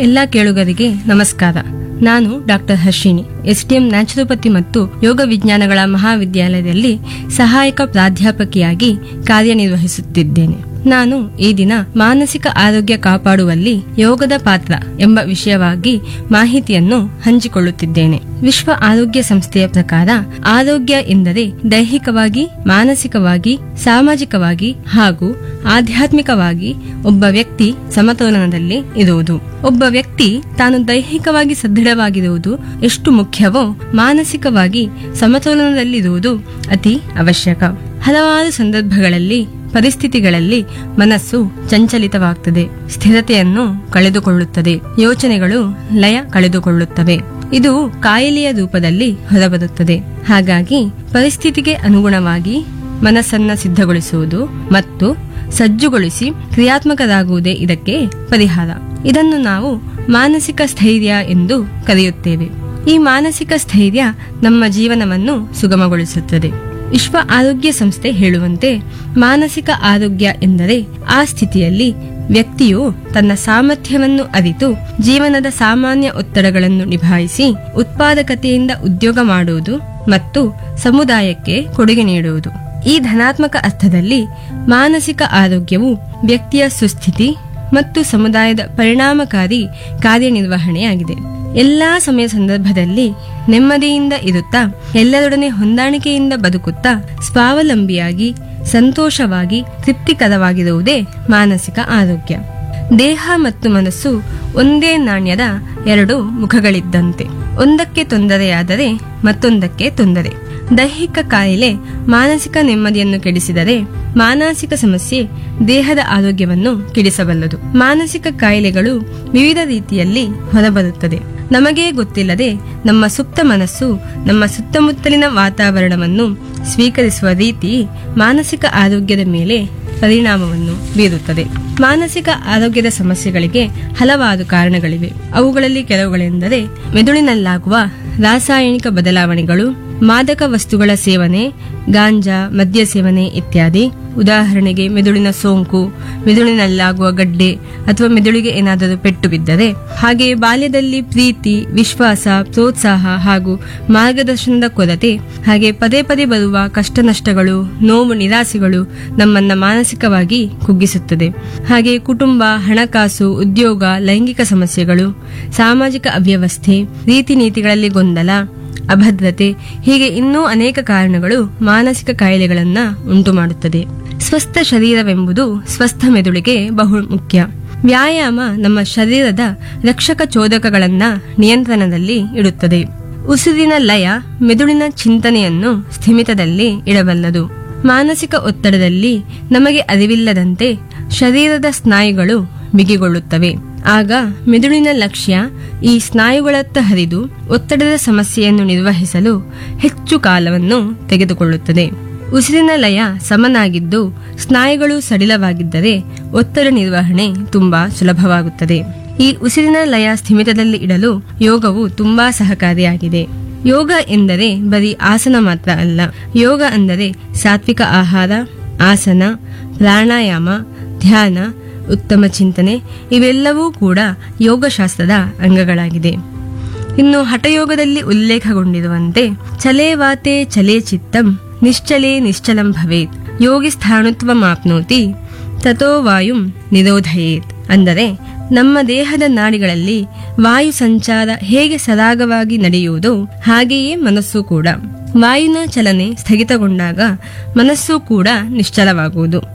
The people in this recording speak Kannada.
ಎಲ್ಲ ಕೇಳುಗರಿಗೆ ನಮಸ್ಕಾರ ನಾನು ಡಾಕ್ಟರ್ ಹರ್ಷಿಣಿ ಎಸ್ಟಿಎಂ ನ್ಯಾಚುರೋಪತಿ ಮತ್ತು ಯೋಗ ವಿಜ್ಞಾನಗಳ ಮಹಾವಿದ್ಯಾಲಯದಲ್ಲಿ ಸಹಾಯಕ ಪ್ರಾಧ್ಯಾಪಕಿಯಾಗಿ ಕಾರ್ಯನಿರ್ವಹಿಸುತ್ತಿದ್ದೇನೆ ನಾನು ಈ ದಿನ ಮಾನಸಿಕ ಆರೋಗ್ಯ ಕಾಪಾಡುವಲ್ಲಿ ಯೋಗದ ಪಾತ್ರ ಎಂಬ ವಿಷಯವಾಗಿ ಮಾಹಿತಿಯನ್ನು ಹಂಚಿಕೊಳ್ಳುತ್ತಿದ್ದೇನೆ ವಿಶ್ವ ಆರೋಗ್ಯ ಸಂಸ್ಥೆಯ ಪ್ರಕಾರ ಆರೋಗ್ಯ ಎಂದರೆ ದೈಹಿಕವಾಗಿ ಮಾನಸಿಕವಾಗಿ ಸಾಮಾಜಿಕವಾಗಿ ಹಾಗೂ ಆಧ್ಯಾತ್ಮಿಕವಾಗಿ ಒಬ್ಬ ವ್ಯಕ್ತಿ ಸಮತೋಲನದಲ್ಲಿ ಇರುವುದು ಒಬ್ಬ ವ್ಯಕ್ತಿ ತಾನು ದೈಹಿಕವಾಗಿ ಸದೃಢವಾಗಿರುವುದು ಎಷ್ಟು ಮುಖ್ಯವೋ ಮಾನಸಿಕವಾಗಿ ಸಮತೋಲನದಲ್ಲಿರುವುದು ಅತಿ ಅವಶ್ಯಕ ಹಲವಾರು ಸಂದರ್ಭಗಳಲ್ಲಿ ಪರಿಸ್ಥಿತಿಗಳಲ್ಲಿ ಮನಸ್ಸು ಚಂಚಲಿತವಾಗ್ತದೆ ಸ್ಥಿರತೆಯನ್ನು ಕಳೆದುಕೊಳ್ಳುತ್ತದೆ ಯೋಚನೆಗಳು ಲಯ ಕಳೆದುಕೊಳ್ಳುತ್ತವೆ ಇದು ಕಾಯಿಲೆಯ ರೂಪದಲ್ಲಿ ಹೊರಬರುತ್ತದೆ ಹಾಗಾಗಿ ಪರಿಸ್ಥಿತಿಗೆ ಅನುಗುಣವಾಗಿ ಮನಸ್ಸನ್ನ ಸಿದ್ಧಗೊಳಿಸುವುದು ಮತ್ತು ಸಜ್ಜುಗೊಳಿಸಿ ಕ್ರಿಯಾತ್ಮಕರಾಗುವುದೇ ಇದಕ್ಕೆ ಪರಿಹಾರ ಇದನ್ನು ನಾವು ಮಾನಸಿಕ ಸ್ಥೈರ್ಯ ಎಂದು ಕರೆಯುತ್ತೇವೆ ಈ ಮಾನಸಿಕ ಸ್ಥೈರ್ಯ ನಮ್ಮ ಜೀವನವನ್ನು ಸುಗಮಗೊಳಿಸುತ್ತದೆ ವಿಶ್ವ ಆರೋಗ್ಯ ಸಂಸ್ಥೆ ಹೇಳುವಂತೆ ಮಾನಸಿಕ ಆರೋಗ್ಯ ಎಂದರೆ ಆ ಸ್ಥಿತಿಯಲ್ಲಿ ವ್ಯಕ್ತಿಯು ತನ್ನ ಸಾಮರ್ಥ್ಯವನ್ನು ಅರಿತು ಜೀವನದ ಸಾಮಾನ್ಯ ಒತ್ತಡಗಳನ್ನು ನಿಭಾಯಿಸಿ ಉತ್ಪಾದಕತೆಯಿಂದ ಉದ್ಯೋಗ ಮಾಡುವುದು ಮತ್ತು ಸಮುದಾಯಕ್ಕೆ ಕೊಡುಗೆ ನೀಡುವುದು ಈ ಧನಾತ್ಮಕ ಅರ್ಥದಲ್ಲಿ ಮಾನಸಿಕ ಆರೋಗ್ಯವು ವ್ಯಕ್ತಿಯ ಸುಸ್ಥಿತಿ ಮತ್ತು ಸಮುದಾಯದ ಪರಿಣಾಮಕಾರಿ ಕಾರ್ಯನಿರ್ವಹಣೆಯಾಗಿದೆ ಎಲ್ಲಾ ಸಮಯ ಸಂದರ್ಭದಲ್ಲಿ ನೆಮ್ಮದಿಯಿಂದ ಇರುತ್ತಾ ಎಲ್ಲರೊಡನೆ ಹೊಂದಾಣಿಕೆಯಿಂದ ಬದುಕುತ್ತಾ ಸ್ವಾವಲಂಬಿಯಾಗಿ ಸಂತೋಷವಾಗಿ ತೃಪ್ತಿಕರವಾಗಿರುವುದೇ ಮಾನಸಿಕ ಆರೋಗ್ಯ ದೇಹ ಮತ್ತು ಮನಸ್ಸು ಒಂದೇ ನಾಣ್ಯದ ಎರಡು ಮುಖಗಳಿದ್ದಂತೆ ಒಂದಕ್ಕೆ ತೊಂದರೆಯಾದರೆ ಮತ್ತೊಂದಕ್ಕೆ ತೊಂದರೆ ದೈಹಿಕ ಕಾಯಿಲೆ ಮಾನಸಿಕ ನೆಮ್ಮದಿಯನ್ನು ಕೆಡಿಸಿದರೆ ಮಾನಸಿಕ ಸಮಸ್ಯೆ ದೇಹದ ಆರೋಗ್ಯವನ್ನು ಕೆಡಿಸಬಲ್ಲದು ಮಾನಸಿಕ ಕಾಯಿಲೆಗಳು ವಿವಿಧ ರೀತಿಯಲ್ಲಿ ಹೊರಬರುತ್ತದೆ ನಮಗೇ ಗೊತ್ತಿಲ್ಲದೆ ನಮ್ಮ ಸುಪ್ತ ಮನಸ್ಸು ನಮ್ಮ ಸುತ್ತಮುತ್ತಲಿನ ವಾತಾವರಣವನ್ನು ಸ್ವೀಕರಿಸುವ ರೀತಿ ಮಾನಸಿಕ ಆರೋಗ್ಯದ ಮೇಲೆ ಪರಿಣಾಮವನ್ನು ಬೀರುತ್ತದೆ ಮಾನಸಿಕ ಆರೋಗ್ಯದ ಸಮಸ್ಯೆಗಳಿಗೆ ಹಲವಾರು ಕಾರಣಗಳಿವೆ ಅವುಗಳಲ್ಲಿ ಕೆಲವುಗಳೆಂದರೆ ಮೆದುಳಿನಲ್ಲಾಗುವ ರಾಸಾಯನಿಕ ಬದಲಾವಣೆಗಳು ಮಾದಕ ವಸ್ತುಗಳ ಸೇವನೆ ಗಾಂಜಾ ಮದ್ಯ ಸೇವನೆ ಇತ್ಯಾದಿ ಉದಾಹರಣೆಗೆ ಮೆದುಳಿನ ಸೋಂಕು ಮೆದುಳಿನಲ್ಲಾಗುವ ಗಡ್ಡೆ ಅಥವಾ ಮೆದುಳಿಗೆ ಏನಾದರೂ ಪೆಟ್ಟು ಬಿದ್ದರೆ ಹಾಗೆ ಬಾಲ್ಯದಲ್ಲಿ ಪ್ರೀತಿ ವಿಶ್ವಾಸ ಪ್ರೋತ್ಸಾಹ ಹಾಗೂ ಮಾರ್ಗದರ್ಶನದ ಕೊರತೆ ಹಾಗೆ ಪದೇ ಪದೇ ಬರುವ ಕಷ್ಟ ನಷ್ಟಗಳು ನೋವು ನಿರಾಸೆಗಳು ನಮ್ಮನ್ನ ಮಾನಸಿಕವಾಗಿ ಕುಗ್ಗಿಸುತ್ತದೆ ಹಾಗೆ ಕುಟುಂಬ ಹಣಕಾಸು ಉದ್ಯೋಗ ಲೈಂಗಿಕ ಸಮಸ್ಯೆಗಳು ಸಾಮಾಜಿಕ ಅವ್ಯವಸ್ಥೆ ರೀತಿ ನೀತಿಗಳಲ್ಲಿ ಗೊಂದಲ ಅಭದ್ರತೆ ಹೀಗೆ ಇನ್ನೂ ಅನೇಕ ಕಾರಣಗಳು ಮಾನಸಿಕ ಕಾಯಿಲೆಗಳನ್ನ ಉಂಟು ಮಾಡುತ್ತದೆ ಸ್ವಸ್ಥ ಶರೀರವೆಂಬುದು ಸ್ವಸ್ಥ ಮೆದುಳಿಗೆ ಬಹು ಮುಖ್ಯ ವ್ಯಾಯಾಮ ನಮ್ಮ ಶರೀರದ ರಕ್ಷಕ ಚೋದಕಗಳನ್ನ ನಿಯಂತ್ರಣದಲ್ಲಿ ಇಡುತ್ತದೆ ಉಸಿರಿನ ಲಯ ಮೆದುಳಿನ ಚಿಂತನೆಯನ್ನು ಸ್ಥಿಮಿತದಲ್ಲಿ ಇಡಬಲ್ಲದು ಮಾನಸಿಕ ಒತ್ತಡದಲ್ಲಿ ನಮಗೆ ಅರಿವಿಲ್ಲದಂತೆ ಶರೀರದ ಸ್ನಾಯುಗಳು ಬಿಗಿಗೊಳ್ಳುತ್ತವೆ ಆಗ ಮೆದುಳಿನ ಲಕ್ಷ್ಯ ಈ ಸ್ನಾಯುಗಳತ್ತ ಹರಿದು ಒತ್ತಡದ ಸಮಸ್ಯೆಯನ್ನು ನಿರ್ವಹಿಸಲು ಹೆಚ್ಚು ಕಾಲವನ್ನು ತೆಗೆದುಕೊಳ್ಳುತ್ತದೆ ಉಸಿರಿನ ಲಯ ಸಮನಾಗಿದ್ದು ಸ್ನಾಯುಗಳು ಸಡಿಲವಾಗಿದ್ದರೆ ಒತ್ತಡ ನಿರ್ವಹಣೆ ತುಂಬಾ ಸುಲಭವಾಗುತ್ತದೆ ಈ ಉಸಿರಿನ ಲಯ ಸ್ಥಿಮಿತದಲ್ಲಿ ಇಡಲು ಯೋಗವು ತುಂಬಾ ಸಹಕಾರಿಯಾಗಿದೆ ಯೋಗ ಎಂದರೆ ಬರೀ ಆಸನ ಮಾತ್ರ ಅಲ್ಲ ಯೋಗ ಅಂದರೆ ಸಾತ್ವಿಕ ಆಹಾರ ಆಸನ ಪ್ರಾಣಾಯಾಮ ಧ್ಯಾನ ಉತ್ತಮ ಚಿಂತನೆ ಇವೆಲ್ಲವೂ ಕೂಡ ಯೋಗಶಾಸ್ತ್ರದ ಅಂಗಗಳಾಗಿದೆ ಇನ್ನು ಹಠಯೋಗದಲ್ಲಿ ಉಲ್ಲೇಖಗೊಂಡಿರುವಂತೆ ಚಲೇ ವಾತೆ ಚಲೇ ಚಿತ್ತಂ ನಿಶ್ಚಲೇ ನಿಶ್ಚಲಂ ಭವೇತ್ ಯೋಗಿ ಸ್ಥಾಣುತ್ವಮಾಪ್ನೋತಿ ತಥೋ ವಾಯುಂ ನಿರೋಧಯೇತ್ ಅಂದರೆ ನಮ್ಮ ದೇಹದ ನಾಡಿಗಳಲ್ಲಿ ವಾಯು ಸಂಚಾರ ಹೇಗೆ ಸರಾಗವಾಗಿ ನಡೆಯುವುದೋ ಹಾಗೆಯೇ ಮನಸ್ಸು ಕೂಡ ವಾಯುನ ಚಲನೆ ಸ್ಥಗಿತಗೊಂಡಾಗ ಮನಸ್ಸು ಕೂಡ ನಿಶ್ಚಲವಾಗುವುದು